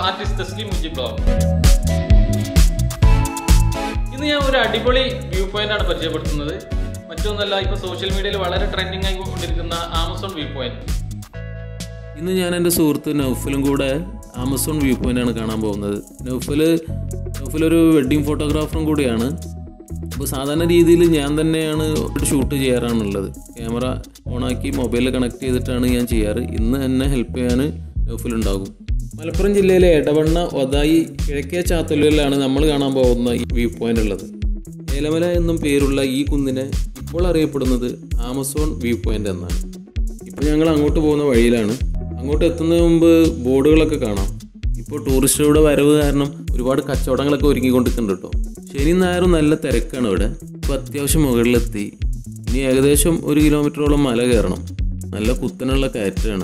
Artist തസ്ലി മുജി blog ഇന്ന് ഞാൻ ഒരു അടിപൊളി വ്യൂ പോയിന്റ് ആണ് പരിചയപ്പെടുത്തുന്നത് മറ്റൊന്നല്ല ഇപ്പൊ സോഷ്യൽ മീഡിയയിൽ വളരെ ട്രെൻഡിങ് ആയി കൊണ്ടിരിക്കുന്ന ആമസോൺ വ്യൂ പോയിന്റ് ഇന്ന് ഞാൻ എൻ്റെ സുഹൃത്ത് നൗഫലും കൂടെ ആമസോൺ വ്യൂ പോയിന്റ് ആണ് കാണാൻ പോകുന്നത് നൗഫൽ നൗഫൽ ഒരു വെഡ്ഡിങ് ഫോട്ടോഗ്രാഫറും കൂടിയാണ് അപ്പോൾ സാധാരണ രീതിയിൽ ഞാൻ തന്നെയാണ് ഷൂട്ട് ചെയ്യാറാണുള്ളത് ക്യാമറ ഓണാക്കി മൊബൈലിൽ കണക്ട് ചെയ്തിട്ടാണ് ഞാൻ ചെയ്യാറ് ഇന്ന് എന്നെ ഹെൽപ്പ് ചെയ്യാൻ നൗഫലുണ്ടാകും മലപ്പുറം ജില്ലയിലെ എടവണ്ണ ഒതായി കിഴക്കേ ചാത്തല്ലൂരിലാണ് നമ്മൾ കാണാൻ പോകുന്ന ഈ വ്യൂ പോയിന്റ് ഉള്ളത് ഏലമല എന്നും പേരുള്ള ഈ കുന്നിനെ ഇപ്പോൾ അറിയപ്പെടുന്നത് ആമസോൺ വ്യൂ പോയിന്റ് എന്നാണ് ഇപ്പോൾ ഞങ്ങൾ അങ്ങോട്ട് പോകുന്ന വഴിയിലാണ് അങ്ങോട്ട് എത്തുന്നതിന് മുമ്പ് ബോർഡുകളൊക്കെ കാണാം ഇപ്പോൾ ടൂറിസ്റ്റുകളുടെ വരവ് കാരണം ഒരുപാട് കച്ചവടങ്ങളൊക്കെ ഒരുങ്ങിക്കൊണ്ടിരിക്കുന്നുണ്ട് കേട്ടോ ശനി ഞായറും നല്ല തിരക്കാണ് ഇവിടെ ഇപ്പോൾ അത്യാവശ്യം മുകളിലെത്തി ഇനി ഏകദേശം ഒരു കിലോമീറ്ററോളം മല കയറണം നല്ല കുത്തനുള്ള കയറ്റാണ്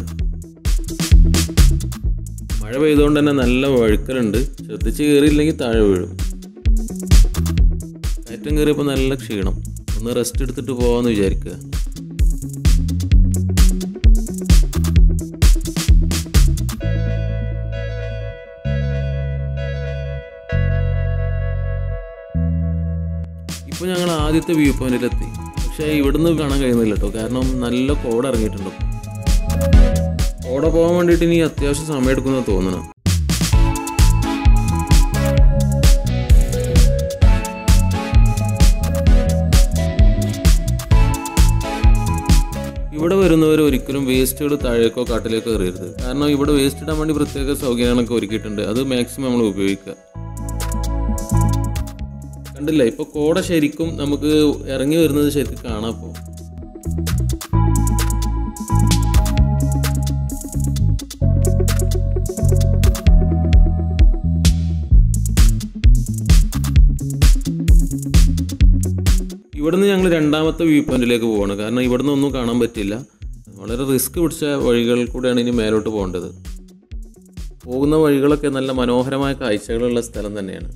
മഴ പെയ്തുകൊണ്ട് തന്നെ നല്ല വഴുക്കലുണ്ട് ശ്രദ്ധിച്ച് കയറിയില്ലെങ്കിൽ താഴെ വീഴും കയറ്റം കയറിയപ്പോൾ നല്ല ക്ഷീണം ഒന്ന് റെസ്റ്റ് എടുത്തിട്ട് പോകാമെന്ന് വിചാരിക്കുക ഇപ്പോൾ ഞങ്ങൾ ആദ്യത്തെ വ്യൂ പോയിന്റിലെത്തി പക്ഷേ ഇവിടുന്ന് കാണാൻ കഴിയുന്നില്ല കേട്ടോ കാരണം നല്ല കോട ഇറങ്ങിയിട്ടുണ്ട് കോട പോകാൻ വേണ്ടിയിട്ട് ഇനി അത്യാവശ്യം സമയം എടുക്കുമെന്ന് തോന്നണം ഇവിടെ വരുന്നവർ ഒരിക്കലും വേസ്റ്റുകൾ താഴേക്കോ കാട്ടിലേക്കോ എറിയരുത് കാരണം ഇവിടെ വേസ്റ്റ് ഇടാൻ വേണ്ടി പ്രത്യേക സൗകര്യങ്ങളൊക്കെ ഒരുക്കിയിട്ടുണ്ട് അത് മാക്സിമം നമ്മൾ ഉപയോഗിക്കുക കണ്ടില്ല ഇപ്പൊ കോട ശരിക്കും നമുക്ക് ഇറങ്ങി വരുന്നത് ശരിക്കും കാണാം ഇപ്പോൾ ഇവിടുന്ന് ഞങ്ങൾ രണ്ടാമത്തെ വ്യൂ പോയിന്റിലേക്ക് പോവാണ് കാരണം ഇവിടുന്ന് ഒന്നും കാണാൻ പറ്റില്ല വളരെ റിസ്ക് പിടിച്ച വഴികൾ കൂടെയാണ് ഇനി മേലോട്ട് പോകേണ്ടത് പോകുന്ന വഴികളൊക്കെ നല്ല മനോഹരമായ കാഴ്ചകളുള്ള സ്ഥലം തന്നെയാണ്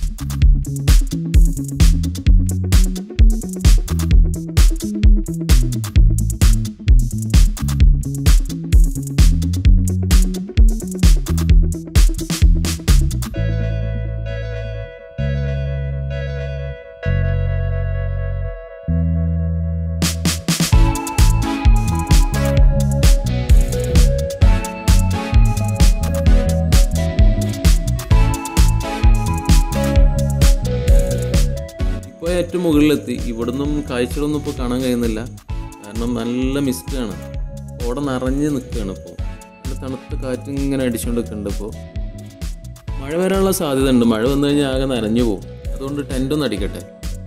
ഇപ്പോൾ ഏറ്റവും മുകളിലെത്തി ഇവിടുന്നും കാഴ്ചകളൊന്നും ഇപ്പോൾ കാണാൻ കഴിയുന്നില്ല കാരണം നല്ല മിസ്റ്റാണ് ഓട നിറഞ്ഞ് നിൽക്കുകയാണ് ഇപ്പോൾ നല്ല തണുത്ത കാറ്റ് ഇങ്ങനെ അടിച്ചുകൊണ്ട് നിൽക്കുന്നുണ്ട് ഇപ്പോൾ മഴ വരാനുള്ള സാധ്യത ഉണ്ട് മഴ വന്നു കഴിഞ്ഞാൽ ആകെ നനഞ്ഞു പോകും അതുകൊണ്ട് ടെൻ്റൊന്നും അടിക്കട്ടെ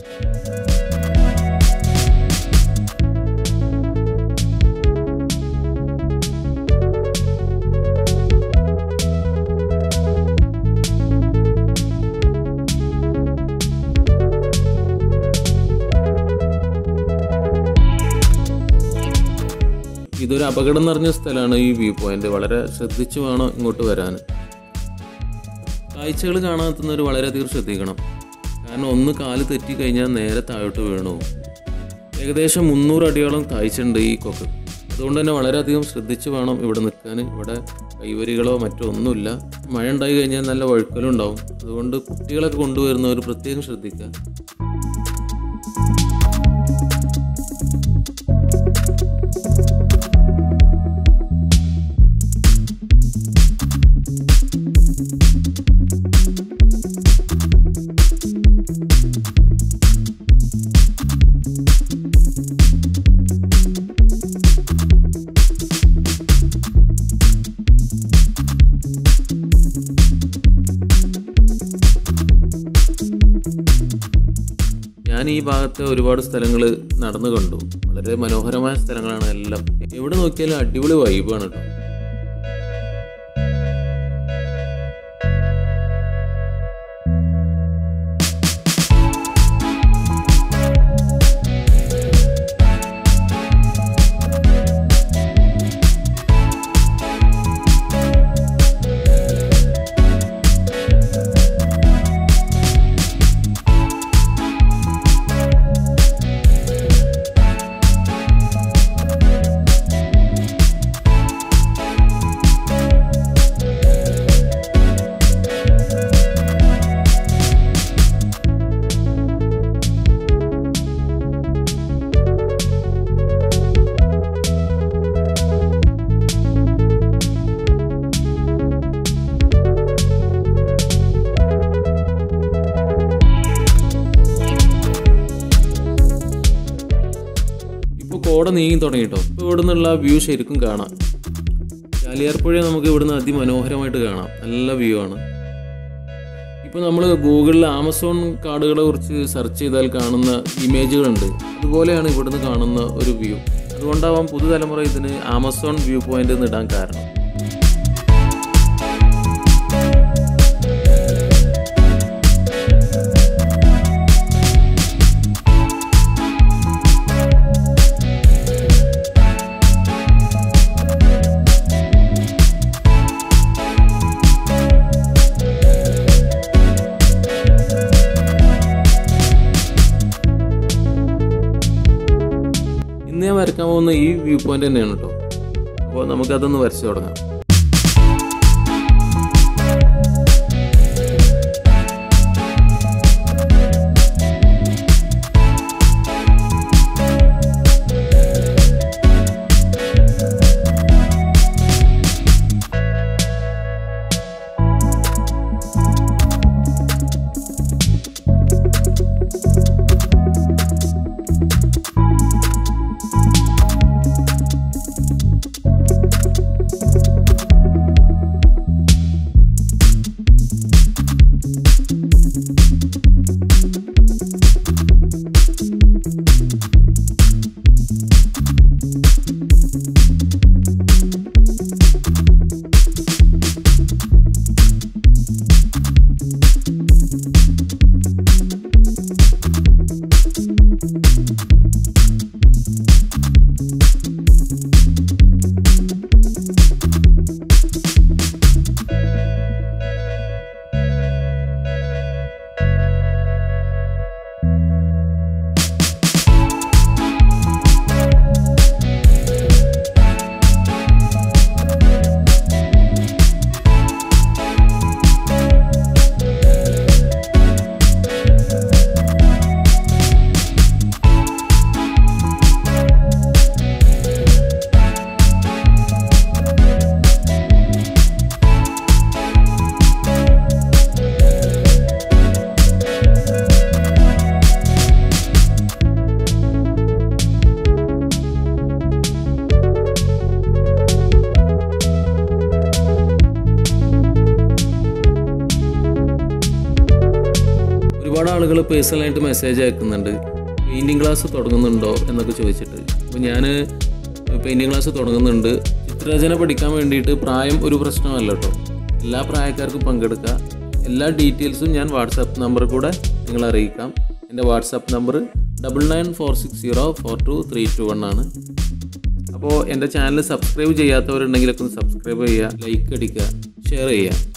ഇതൊരു അപകടം നിറഞ്ഞ സ്ഥലമാണ് ഈ വ്യൂ പോയിന്റ് വളരെ ശ്രദ്ധിച്ചു വേണം ഇങ്ങോട്ട് വരാൻ കാഴ്ചകൾ കാണാത്തുന്നവർ വളരെയധികം ശ്രദ്ധിക്കണം കാരണം ഒന്ന് കാല് തെറ്റി കഴിഞ്ഞാൽ നേരെ താഴോട്ട് വീണു പോകും. ഏകദേശം മുന്നൂറ് അടിയോളം കാഴ്ചയുണ്ട് ഈ കൊക്ക് അതുകൊണ്ട് തന്നെ വളരെയധികം ശ്രദ്ധിച്ച് വേണം ഇവിടെ നിൽക്കാൻ ഇവിടെ കൈവരികളോ മറ്റോ ഒന്നുമില്ല മഴ ഉണ്ടായി കഴിഞ്ഞാൽ നല്ല വഴുക്കലും ഉണ്ടാവും അതുകൊണ്ട് കുട്ടികളൊക്കെ കൊണ്ടുവരുന്നവർ പ്രത്യേകം ശ്രദ്ധിക്കുക ഞാൻ ഈ ഭാഗത്തെ ഒരുപാട് സ്ഥലങ്ങൾ നടന്നു കണ്ടു വളരെ മനോഹരമായ സ്ഥലങ്ങളാണ് എല്ലാം എവിടെ നോക്കിയാലും അടിപൊളി വൈബാണ് കേട്ടോ ഓടെ നീങ്ങി തുടങ്ങിട്ടോ ഇപ്പോൾ ഇവിടെ നിന്നുള്ള വ്യൂ ശരിക്കും കാണാം ചാലിയാർപ്പുഴ നമുക്ക് ഇവിടുന്ന് അതിമനോഹരമായിട്ട് കാണാം നല്ല വ്യൂ ആണ് ഇപ്പോൾ നമ്മൾ ഗൂഗിളിൽ ആമസോൺ കാർഡുകളെ കുറിച്ച് സെർച്ച് ചെയ്താൽ കാണുന്ന ഇമേജുകളുണ്ട് അതുപോലെയാണ് ഇവിടുന്ന് കാണുന്ന ഒരു വ്യൂ അതുകൊണ്ടാവാം പുതുതലമുറ ഇതിന് ആമസോൺ വ്യൂ പോയിന്റ് എന്ന് ഇടാൻ കാരണം ഇന്ന് ഞാൻ വരയ്ക്കാൻ പോകുന്ന ഈ വ്യൂ പോയിന്റ് തന്നെയാണ് കേട്ടോ അപ്പോൾ നമുക്കതൊന്ന് വരച്ചു തുടങ്ങാം ഒരുപാട് ആളുകൾ പേഴ്സണലായിട്ട് മെസ്സേജ് അയക്കുന്നുണ്ട് പെയിൻറ്റിങ് ക്ലാസ് തുടങ്ങുന്നുണ്ടോ എന്നൊക്കെ ചോദിച്ചിട്ട് അപ്പോൾ ഞാൻ പെയിൻറ്റിങ് ക്ലാസ് തുടങ്ങുന്നുണ്ട് ചിത്രരചന പഠിക്കാൻ വേണ്ടിയിട്ട് പ്രായം ഒരു പ്രശ്നമല്ല കേട്ടോ എല്ലാ പ്രായക്കാർക്കും പങ്കെടുക്കുക എല്ലാ ഡീറ്റെയിൽസും ഞാൻ വാട്സാപ്പ് നമ്പർ കൂടെ നിങ്ങളെ അറിയിക്കാം എൻ്റെ WhatsApp number double nine four six zero four two three two one ആണ് അപ്പോൾ എൻ്റെ ചാനൽ സബ്സ്ക്രൈബ് ചെയ്യാത്തവരുണ്ടെങ്കിലൊക്കെ ഒന്ന് സബ്സ്ക്രൈബ് ചെയ്യുക ലൈക്ക് അടിക്കുക ഷെയർ ചെയ്യുക